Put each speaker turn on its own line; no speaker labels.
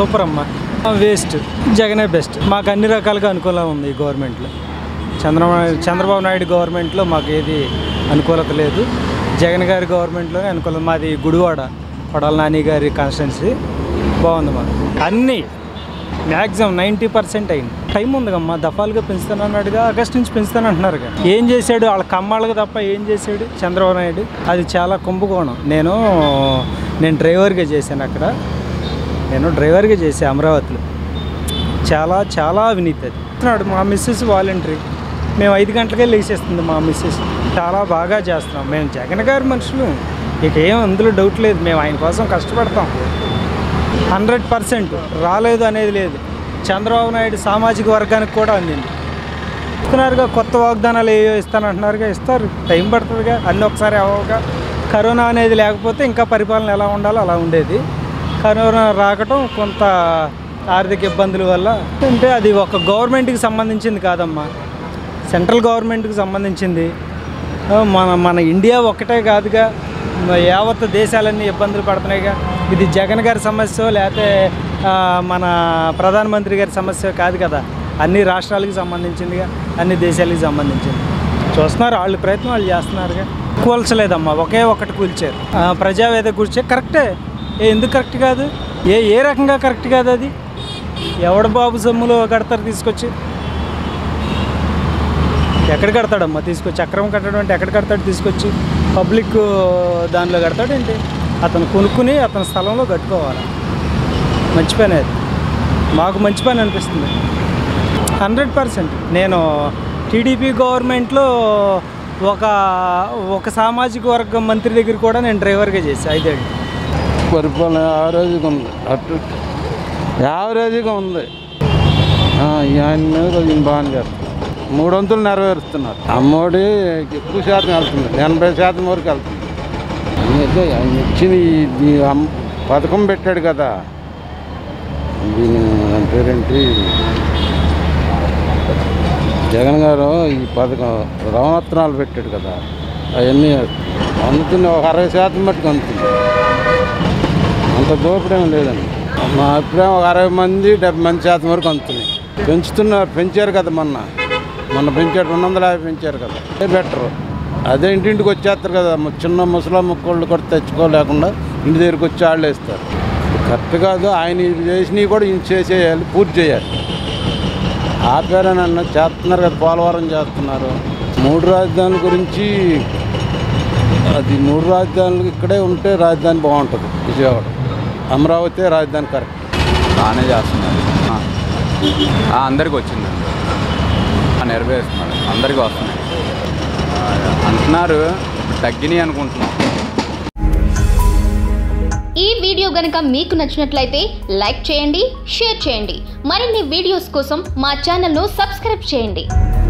Super అమ్మా waste జగనే best మాకు అన్ని రకాలుగా అనుకూలం ఉంది ఈ గవర్నమెంట్లో చంద్రబాబు చంద్రబాబు నాయుడు గవర్నమెంట్లో మాకు ఏది అనుకూలత లేదు జగన్ గారి గవర్నమెంట్లోనే అనుకూలం మాది గుడివాడ కొడాల నాని గారి కాన్స్టిట్యున్సీ బాగుంది మాకు అన్నీ మ్యాక్సిమం నైంటీ పర్సెంట్ అయింది టైం ఉందిగమ్మా దఫాలుగా పెంచుతానన్నాడుగా ఆగస్ట్ నుంచి పెంచుతానంటున్నారుగా ఏం చేశాడు వాళ్ళ కమ్మాళ్ళకి తప్ప ఏం చేశాడు చంద్రబాబు నాయుడు అది చాలా కుంభకోణం నేను నేను డ్రైవర్గా చేశాను అక్కడ నేను డ్రైవర్గా చేశాను అమరావతిలో చాలా చాలా అవినీతి అది చెప్తున్నాడు మా మిస్సెస్ వాలంటరీ మేము ఐదు గంటలకే లేచేస్తుంది మా మిస్సెస్ చాలా బాగా చేస్తున్నాం మేము జగన్ గారి మనుషులు ఇక ఏం అందులో డౌట్ లేదు మేము ఆయన కోసం కష్టపడతాం హండ్రెడ్ పర్సెంట్ రాలేదు అనేది లేదు చంద్రబాబు నాయుడు సామాజిక వర్గానికి కూడా అందింది ఇస్తున్నారుగా కొత్త వాగ్దానాలు ఏవో ఇస్తానంటున్నారుగా ఇస్తారు టైం పడుతుందిగా అన్నీ ఒకసారి అవ్వగా కరోనా అనేది లేకపోతే ఇంకా పరిపాలన ఎలా ఉండాలో అలా ఉండేది కరోనా రాకటం కొంత ఆర్థిక ఇబ్బందుల వల్ల అంటే అది ఒక గవర్నమెంట్కి సంబంధించింది కాదమ్మా సెంట్రల్ గవర్నమెంట్కి సంబంధించింది ఆ, మన మన ఇండియా ఒక్కటే కాదుగా మ- యావత్ దేశాలన్నీ ఇబ్బందులు పడుతున్నాయిగా ఇది జగన్ గారి సమస్య లేకపోతే ఆ, మన ప్రధానమంత్రి గారి సమస్య కాదు కదా అన్ని రాష్ట్రాలకు సంబంధించిందిగా అన్ని దేశాలకు సంబంధించింది చూస్తున్నారు వాళ్ళు ప్రయత్నం వాళ్ళు చేస్తున్నారుగా కూల్చలేదమ్మా ఒకే ఒక్కటి కూల్చారు ఆ, ప్రజావేద కూర్చే కరెక్టే ఏ ఎందుకు కరెక్ట్ కాదు ఏ ఏ రకంగా కరెక్ట్ కాదు అది ఎవడ బాబు సొమ్ములో కడతారు తీసుకొచ్చి ఎక్కడ కడతాడమ్మా తీసుకొచ్చి అక్రమం కట్టడం అంటే ఎక్కడ కడతాడు తీసుకొచ్చి పబ్లిక్ దానిలో కడతాడు ఏంటి అతను కొనుక్కుని అతని స్థలంలో కట్టుకోవాలి మంచి పని అది మాకు మంచి పని అనిపిస్తుంది హండ్రెడ్ పర్సెంట్ నేను టీడీపీ గవర్నమెంట్లో ఒక ఒక సామాజిక వర్గం మంత్రి దగ్గర కూడా నేను డ్రైవర్గా చేశాను ఐదేళ్ళు
పరిపాలన యావరేజ్గా ఉంది అటు యావరేజ్గా ఉంది ఆ, ఈ ఆయన మీద కొంచెం బాగానే చేస్తారు మూడు వంతులు నెరవేరుస్తున్నారు అమ్మోడి ఎక్కువ శాతం వెళ్తుంది ఎనభై శాతం వరకు వెళ్తుంది అదే ఆయన ఇచ్చిన ఈ- ఈ అమ్- పథకం పెట్టాడు కదా దీని దాని పేరేంటి జగన్ గారు ఈ పథకం రవణత్నాలు పెట్టాడు కదా అవన్నీ అందుతుంది ఒక అరవై శాతం మట్టుకు అందుతుంది అంత దోపిడేం లేదండి మా అభిప్రాయం ఒక అరవై మంది డెబ్బై మంది శాతం వరకు అందుతున్నాయి పెంచుతున్నారు పెంచారు కదా మొన్న మొన్న పెంచారు రెండు వందల యాభై పెంచారు కదా అదే బెటరు అదే ఇంటింటికి వచ్చేస్తారు కదా మ- చిన్న ముసలా ముక్కళ్ళు కూడా తెచ్చుకోలేకుండా ఇంటి దగ్గరికి వచ్చి వాళ్ళు వేస్తారు కరెక్ట్ కాదు ఆయన ఇది చేసినవి కూడా ఈయన చేసేయాలి పూర్తి చేయాలి ఆపారని అన్న చేస్తున్నారు కదా పోలవరం చేస్తున్నారు మూడు రాజధానుల గురించి అది మూడు రాజధానులు ఇక్కడే ఉంటే రాజధాని బాగుంటుంది విజయవాడ అమరావతి రాజధాని కరెక్ట్
బాగానే చేస్తున్నారు ఆ. ఆ, అందరికి వచ్చిందండి ఆ, నెరవేరుస్తున్నారు అందరికీ వస్తున్నాయి ఆ, అంటున్నారు ఇప్పుడు తగ్గినాయి అనుకుంటున్నాం
ఈ వీడియో గనుక మీకు నచ్చినట్లయితే లైక్ చేయండి షేర్ చేయండి మరిన్ని వీడియోస్ కోసం మా ఛానల్ను సబ్స్క్రైబ్ చేయండి